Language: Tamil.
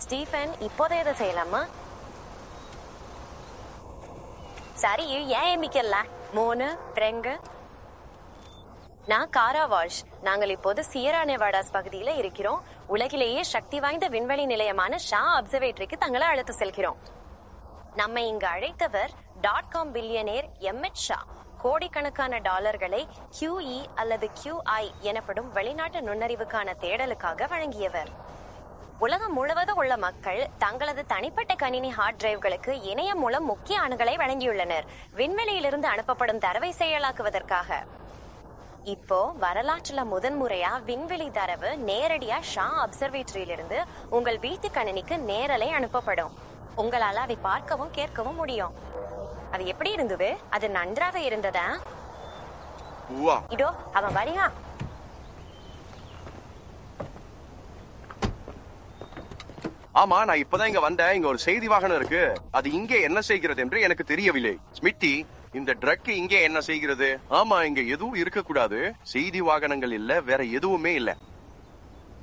ஸ்டீஃபன் இப்போதே இதை செய்யலாமா சரி ஏன் எம்பிக்கல மூணு ரெண்டு நான் காரா வால்ஷ் நாங்கள் இப்போது சியரா நெவாடாஸ் பகுதியில இருக்கிறோம் உலகிலேயே சக்தி வாய்ந்த விண்வெளி நிலையமான ஷா அப்சர்வேட்டரிக்கு தங்களை அழைத்து செல்கிறோம் நம்மை இங்கு அழைத்தவர் dot com billionaire MH Shah கோடிக்கணக்கான டாலர்களை QE அல்லது QI எனப்படும் வெளிநாட்டு நுண்ணறிவுக்கான தேடலுக்காக வழங்கியவர் உலகம் முழுவதும் உள்ள மக்கள் தங்களது தனிப்பட்ட கணினி ஹார்ட் டிரைவ்களுக்கு இணையம் மூலம் முக்கிய அணுகளை வழங்கியுள்ளனர் விண்வெளியிலிருந்து அனுப்பப்படும் தரவை செயலாக்குவதற்காக இப்போ வரலாற்றுல முதன்முறையா விண்வெளி தரவு நேரடியா ஷா அப்சர்வேட்டரியிலிருந்து உங்கள் வீட்டு கணினிக்கு நேரலை அனுப்பப்படும் உங்களால அதை பார்க்கவும் கேட்கவும் முடியும் அது எப்படி இருந்தது அது நன்றாக இருந்ததா வா இதோ அவன் வரியா ஆமா நான் இப்பதான் இங்க வந்தேன் இங்க ஒரு செய்தி வாகனம் இருக்கு அது இங்கே என்ன செய்கிறது என்று எனக்கு தெரியவில்லை ஸ்மிட்டி இந்த ட்ரக் இங்கே என்ன செய்கிறது ஆமா இங்க எதுவும் இருக்கக்கூடாது செய்தி வாகனங்கள் இல்ல வேற எதுவுமே இல்ல